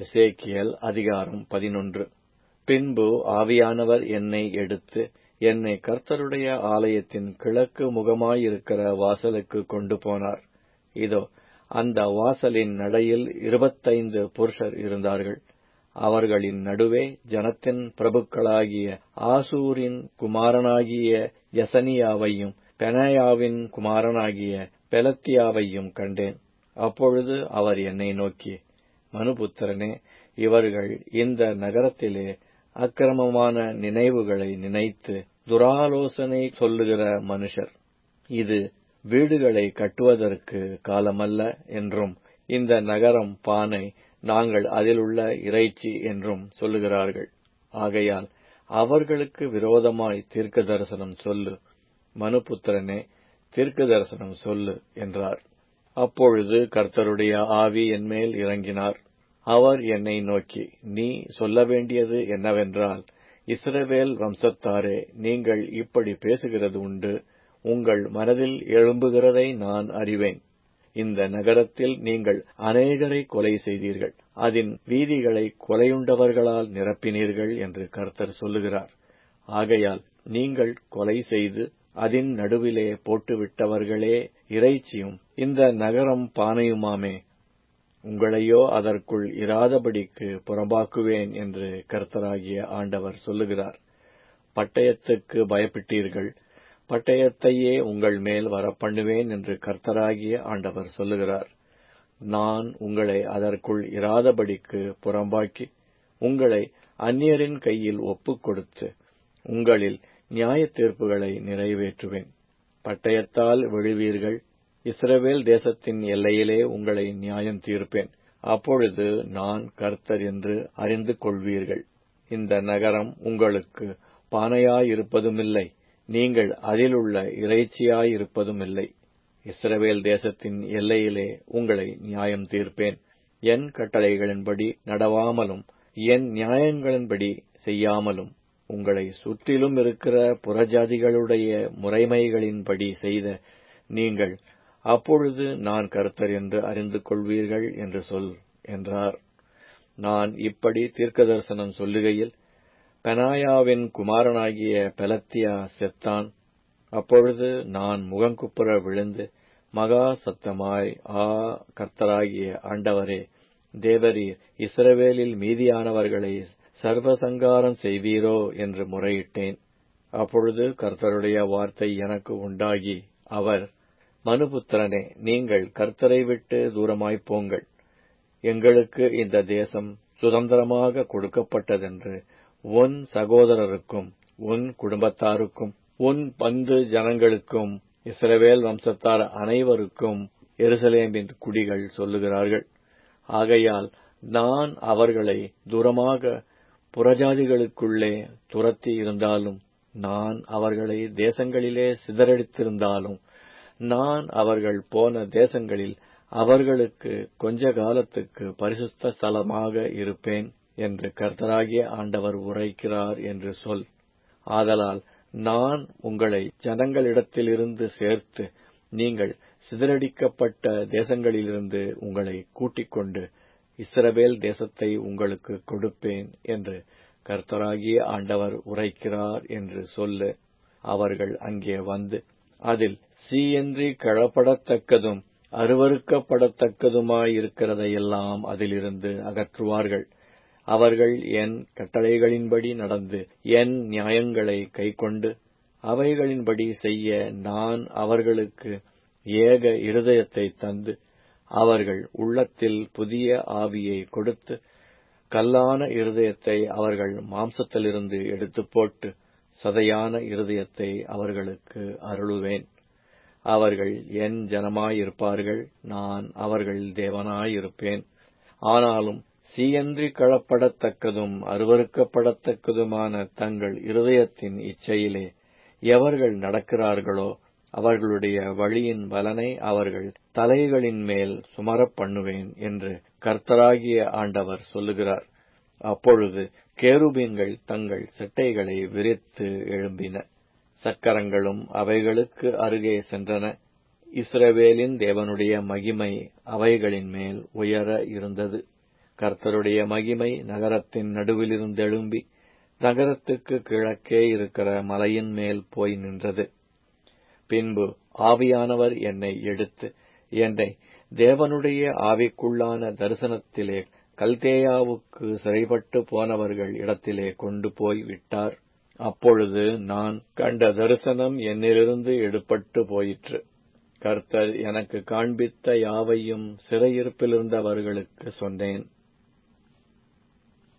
எசேக்கியேல் அதிகாரம் பதினொன்று பின்பு ஆவியானவர் என்னை எடுத்து என்னை கர்த்தருடைய ஆலயத்தின் கிழக்கு முகமாயிருக்கிற வாசலுக்கு கொண்டு போனார் இதோ அந்த வாசலின் நடையில் இருபத்தைந்து புருஷர் இருந்தார்கள் அவர்களின் நடுவே ஜனத்தின் பிரபுக்களாகிய ஆசூரின் குமாரனாகிய யசனியாவையும் பெனாயாவின் குமாரனாகிய பெலத்தியாவையும் கண்டேன் அப்பொழுது அவர் என்னை நோக்கி மனுபுத்திரனே இவர்கள் இந்த நகரத்திலே அக்கிரமமான நினைவுகளை நினைத்து துராலோசனை சொல்லுகிற மனுஷர் இது வீடுகளை கட்டுவதற்கு காலமல்ல என்றும் இந்த நகரம் பானை நாங்கள் அதிலுள்ள இறைச்சி என்றும் சொல்லுகிறார்கள் ஆகையால் அவர்களுக்கு விரோதமாய் தீர்க்க தரிசனம் சொல்லு மனுபுத்திரனே தீர்க்க தரிசனம் சொல்லு என்றார் அப்பொழுது கர்த்தருடைய ஆவி என்மேல் இறங்கினார் அவர் என்னை நோக்கி நீ சொல்ல வேண்டியது என்னவென்றால் இஸ்ரவேல் வம்சத்தாரே நீங்கள் இப்படி பேசுகிறது உண்டு உங்கள் மனதில் எழும்புகிறதை நான் அறிவேன் இந்த நகரத்தில் நீங்கள் அநேகரை கொலை செய்தீர்கள் அதன் வீதிகளை கொலையுண்டவர்களால் நிரப்பினீர்கள் என்று கர்த்தர் சொல்லுகிறார் ஆகையால் நீங்கள் கொலை செய்து அதன் நடுவிலே போட்டுவிட்டவர்களே இறைச்சியும் இந்த நகரம் பானையுமாமே உங்களையோ அதற்குள் இராதபடிக்கு புறம்பாக்குவேன் என்று கர்த்தராகிய ஆண்டவர் சொல்லுகிறார் பட்டயத்துக்கு பயப்பட்டீர்கள் பட்டயத்தையே உங்கள் மேல் வரப்பண்ணுவேன் என்று கர்த்தராகிய ஆண்டவர் சொல்லுகிறார் நான் உங்களை அதற்குள் இராதபடிக்கு புறம்பாக்கி உங்களை அந்நியரின் கையில் ஒப்புக் கொடுத்து உங்களில் நியாய தீர்ப்புகளை நிறைவேற்றுவேன் பட்டயத்தால் விழுவீர்கள் இஸ்ரவேல் தேசத்தின் எல்லையிலே உங்களை நியாயம் தீர்ப்பேன் அப்பொழுது நான் கர்த்தர் என்று அறிந்து கொள்வீர்கள் இந்த நகரம் உங்களுக்கு பானையாயிருப்பதுமில்லை நீங்கள் அதிலுள்ள இறைச்சியாயிருப்பதுமில்லை இஸ்ரவேல் தேசத்தின் எல்லையிலே உங்களை நியாயம் தீர்ப்பேன் என் கட்டளைகளின்படி நடவாமலும் என் நியாயங்களின்படி செய்யாமலும் உங்களை சுற்றிலும் இருக்கிற புறஜாதிகளுடைய முறைமைகளின்படி செய்த நீங்கள் அப்பொழுது நான் கர்த்தர் என்று அறிந்து கொள்வீர்கள் என்று சொல் என்றார் நான் இப்படி தீர்க்க தரிசனம் சொல்லுகையில் பெனாயாவின் குமாரனாகிய பெலத்தியா செத்தான் அப்பொழுது நான் முகங்குப்புற விழுந்து மகா சத்தமாய் ஆ கர்த்தராகிய ஆண்டவரே தேவரீர் இஸ்ரவேலில் மீதியானவர்களை சர்வசங்காரம் செய்வீரோ என்று முறையிட்டேன் அப்பொழுது கர்த்தருடைய வார்த்தை எனக்கு உண்டாகி அவர் மனுபுத்திரனே நீங்கள் கர்த்தரை விட்டு தூரமாய்ப் போங்கள் எங்களுக்கு இந்த தேசம் சுதந்திரமாக கொடுக்கப்பட்டதென்று உன் சகோதரருக்கும் உன் குடும்பத்தாருக்கும் உன் பந்து ஜனங்களுக்கும் இஸ்ரவேல் வம்சத்தார் அனைவருக்கும் எருசலேமின் குடிகள் சொல்லுகிறார்கள் ஆகையால் நான் அவர்களை தூரமாக புறஜாதிகளுக்குள்ளே துரத்தி இருந்தாலும் நான் அவர்களை தேசங்களிலே சிதறடித்திருந்தாலும் நான் அவர்கள் போன தேசங்களில் அவர்களுக்கு கொஞ்ச காலத்துக்கு பரிசுத்த ஸ்தலமாக இருப்பேன் என்று கர்த்தராகிய ஆண்டவர் உரைக்கிறார் என்று சொல் ஆதலால் நான் உங்களை ஜனங்களிடத்திலிருந்து சேர்த்து நீங்கள் சிதறடிக்கப்பட்ட தேசங்களிலிருந்து உங்களை கூட்டிக் கொண்டு இஸ்ரவேல் தேசத்தை உங்களுக்கு கொடுப்பேன் என்று கர்த்தராகிய ஆண்டவர் உரைக்கிறார் என்று சொல்லு அவர்கள் அங்கே வந்து அதில் சீயன்றி கழப்படத்தக்கதும் அருவறுக்கப்படத்தக்கதுமாயிருக்கிறதையெல்லாம் அதிலிருந்து அகற்றுவார்கள் அவர்கள் என் கட்டளைகளின்படி நடந்து என் நியாயங்களை கைக்கொண்டு அவைகளின்படி செய்ய நான் அவர்களுக்கு ஏக இருதயத்தை தந்து அவர்கள் உள்ளத்தில் புதிய ஆவியை கொடுத்து கல்லான இருதயத்தை அவர்கள் மாம்சத்திலிருந்து எடுத்துப் போட்டு சதையான இருதயத்தை அவர்களுக்கு அருளுவேன் அவர்கள் என் ஜனமாயிருப்பார்கள் நான் அவர்கள் தேவனாயிருப்பேன் ஆனாலும் சீயன்றி களப்படத்தக்கதும் அருவறுக்கப்படத்தக்கதுமான தங்கள் இருதயத்தின் இச்சையிலே எவர்கள் நடக்கிறார்களோ அவர்களுடைய வழியின் பலனை அவர்கள் தலைகளின் மேல் சுமரப் பண்ணுவேன் என்று கர்த்தராகிய ஆண்டவர் சொல்லுகிறார் அப்பொழுது கேருபீன்கள் தங்கள் செட்டைகளை விரித்து எழும்பின சக்கரங்களும் அவைகளுக்கு அருகே சென்றன இஸ்ரவேலின் தேவனுடைய மகிமை அவைகளின் மேல் உயர இருந்தது கர்த்தருடைய மகிமை நகரத்தின் நடுவிலிருந்து எழும்பி நகரத்துக்கு கிழக்கே இருக்கிற மலையின் மேல் போய் நின்றது பின்பு ஆவியானவர் என்னை எடுத்து என்னை தேவனுடைய ஆவிக்குள்ளான தரிசனத்திலே கல்தேயாவுக்கு சிறைப்பட்டு போனவர்கள் இடத்திலே கொண்டு போய் விட்டார் அப்பொழுது நான் கண்ட தரிசனம் என்னிலிருந்து எடுப்பட்டு போயிற்று கர்த்தர் எனக்கு காண்பித்த யாவையும் சிறையிருப்பிலிருந்தவர்களுக்கு சொன்னேன்